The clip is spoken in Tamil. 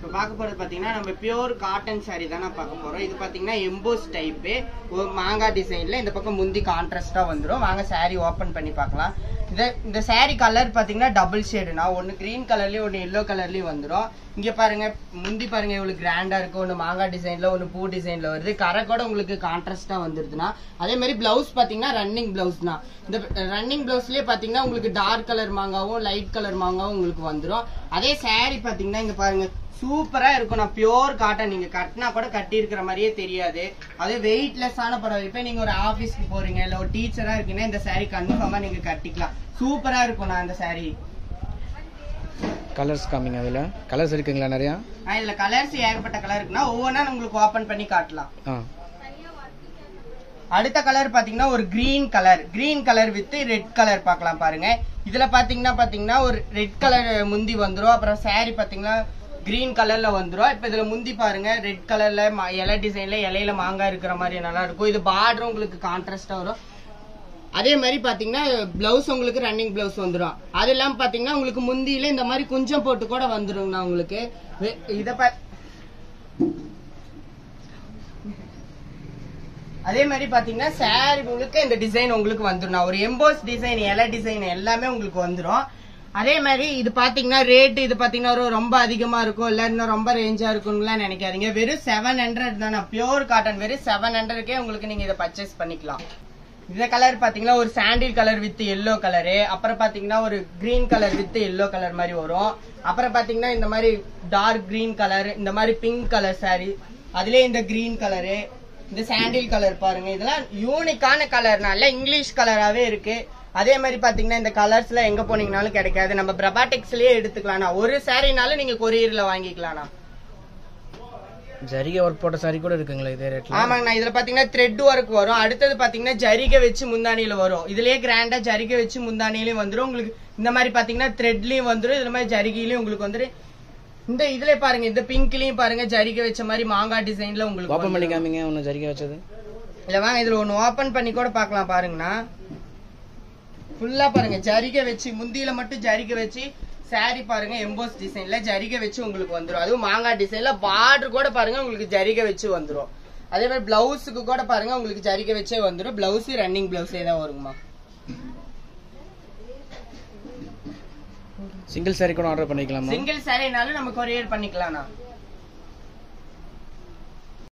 இப்போ பார்க்க போறது பாத்தீங்கன்னா நம்ம பியூர் காட்டன் saree தானே பார்க்க போறோம் இது பாத்தீங்கன்னா எம்போஸ் டைப்பு ஒரு மாங்காய் டிசைன்ல இந்த பக்கம் முந்தி கான்ட்ராஸ்டா வந்துரும் வாங்க saree ஓபன் பண்ணி பார்க்கலாம் இந்த இந்த saree கலர் பாத்தீங்கன்னா டபுள் ஷேடுனா ஒன்னு கிரீன் கலர்லயும் ஒன்னு எல்லோ கலர்லயும் வந்துரும் இங்க பாருங்க முந்தி பாருங்க இவ்வளவு கிராண்டா இருக்கு ஒன்னு மாங்காய் டிசைன்ல ஒன்னு பூ டிசைன்ல வருது கரை கூட உங்களுக்கு கான்ட்ராஸ்டா வந்துருதுன்னா அதே மாதிரி பிளவுஸ் பாத்தீங்கன்னா ரன்னிங் பிளவுஸ் தான் இந்த ரன்னிங் பிளவுஸ்லயே பாத்தீங்கன்னா உங்களுக்கு டார்க் கலர் மாங்காவும் லைட் கலர் மாங்காவும் உங்களுக்கு வந்துரும் அதே saree பாத்தீங்கன்னா இங்க பாருங்க சூப்பரா இருக்கும் நான் பியோர் காட்டன் நீங்க கட்டினா கூட கட்டி இருக்கிற மாதிரியே தெரியாது அது வெயிட்லெஸ்ஸான படம் இப்ப நீங்க ஒரு ஆபீஸ்க்கு போறீங்க இல்ல ஒரு டீச்சரா இருக்கீங்கன்னா இந்த saree கன்ஃபார்மா நீங்க கட்டிக்கலாம் சூப்பரா இருக்கும் நான் இந்த saree கலர்ஸ் காமிங்க அதில் கலர்ஸ் இருக்குங்களா நிறையா ஆ, இதுல கலர்ஸ் ஏகப்பட்ட கலர் இருக்குன்னா ஒவ்வொன்றா உங்களுக்கு ஓபன் பண்ணி காட்டலாம் ஆ அடுத்த கலர் பாத்தீங்கன்னா ஒரு green colour green colour with red colour பார்க்கலாம் பாருங்க இதுல பாத்தீங்கன்னா பாத்தீங்கன்னா ஒரு ரெட் கலர் முந்தி வந்துரும் அப்புறம் saree பாத்தீங்கன்னா கிரீன் கலர்ல வந்துரும் இப்ப இதுல முந்தி பாருங்க ரெட் கலர்ல இலை டிசைன்ல இலையில மாங்காய் இருக்கிற மாதிரி நல்லா இருக்கும் இது பார்டர் உங்களுக்கு கான்ட்ராஸ்டா வரும் அதே மாதிரி பாத்தீங்கன்னா பிளவுஸ் உங்களுக்கு ரன்னிங் பிளவுஸ் வந்துரும் அது இல்லாம பாத்தீங்கன்னா உங்களுக்கு முந்தியில இந்த மாதிரி குஞ்சம் போட்டு கூட வந்துருங்கண்ணா உங்களுக்கு வே- இத பா அதே மாதிரி பாத்தீங்கன்னா saree முழுக்க இந்த டிசைன் உங்களுக்கு வந்துடும் ஒரு எம்போஸ் டிசைன் இலை டிசைன் எல்லாமே உங்களுக்கு வந்துடும் அதே மாதிரி இது பாத்தீங்கன்னா ரேட் இது பாத்தீங்கன்னா ஒரு ரொம்ப அதிகமா இருக்கும் இல்ல இன்னும் ரொம்ப ரேஞ்சா இருக்கும்லாம் நினைக்காதீங்க வெறும் செவன் ஹண்ட்ரட் தானே பியூர் காட்டன் வெறும் செவன் ஹண்ட்ரட்கே உங்களுக்கு நீங்க இதை பர்ச்சேஸ் பண்ணிக்கலாம் இந்த கலர் பாத்தீங்கன்னா ஒரு sandal colour with yellow colour அப்புறம் பாத்தீங்கன்னா ஒரு green colour with yellow colour மாதிரி வரும் அப்புறம் பாத்தீங்கன்னா இந்த மாதிரி டார்க் கிரீன் கலர் இந்த மாதிரி பிங்க் கலர் saree அதுலயே இந்த கிரீன் கலரு இந்த சாண்டில் கலர் பாருங்க இதெல்லாம் யூனிக்கான கலர்னால இங்கிலீஷ் கலராவே இருக்கு அதே மாதிரி பாத்தீங்கன்னா இந்த கலர்ஸ்ல எங்க போனீங்கனாலும் கிடைக்காது நம்ம பிரபாடெக்ஸ்லயே எடுத்துக்கலாம்னா ஒரு சாரினாலும் நீங்க கொரியர்ல வாங்கிக்கலாம்னா ஜரிகை ஒர்க் போட்ட சாரி கூட இருக்குங்களா இதே ரேட்ல ஆமாங்கண்ணா இதுல பாத்தீங்கன்னா த்ரெட் ஒர்க் வரும் அடுத்தது பாத்தீங்கன்னா ஜரிகை வச்சு முந்தானியில வரும் இதுலயே கிராண்டா ஜரிகை வச்சு முந்தானியிலயும் வந்துரும் உங்களுக்கு இந்த மாதிரி பாத்தீங்கன்னா த்ரெட்லயும் வந்துரும் இதுல மாதிரி ஜரிகையிலயும் உங்களுக்கு வந்துரும் இந்த இதுல பாருங்க இந்த பிங்க்லயும் பாருங்க ஜரிகை வச்ச மாதிரி மாங்காய் டிசைன்ல உங்களுக்கு ஓப்பன் பண்ணி வந்துரும். காமிங்க ஒன்று ஜரிகை வச்சது இல்ல வாங்க இதுல ஒண்ணு ஓபன் பண்ணி கூட பார்க்கலாம் பாருங்கண்ணா ஃபுல்லா பாருங்க ஜரிகை வச்சு முந்தியில மட்டும் ஜரிகை வச்சு saree பாருங்க எம்போஸ் டிசைன்ல ஜரிகை வச்சு உங்களுக்கு வந்துரும் அதுவும் மாங்காய் டிசைன்ல பார்டர் கூட பாருங்க உங்களுக்கு ஜரிகை வச்சு வந்துரும் அதே மாதிரி பிளவுஸுக்கு கூட பாருங்க உங்களுக்கு ஜரிகை வச்சே வந்துரும் பிளவுஸ் ரன்னிங் பிளவுஸே தான் வருங்கம்மா சிங்கிள் சாரி கூட ஆர்டர் பண்ணிக்கலாமா சிங்கிள் சாரினாலும் நம்ம கொரியர் பண்ணிக்கலாம்ண்ணா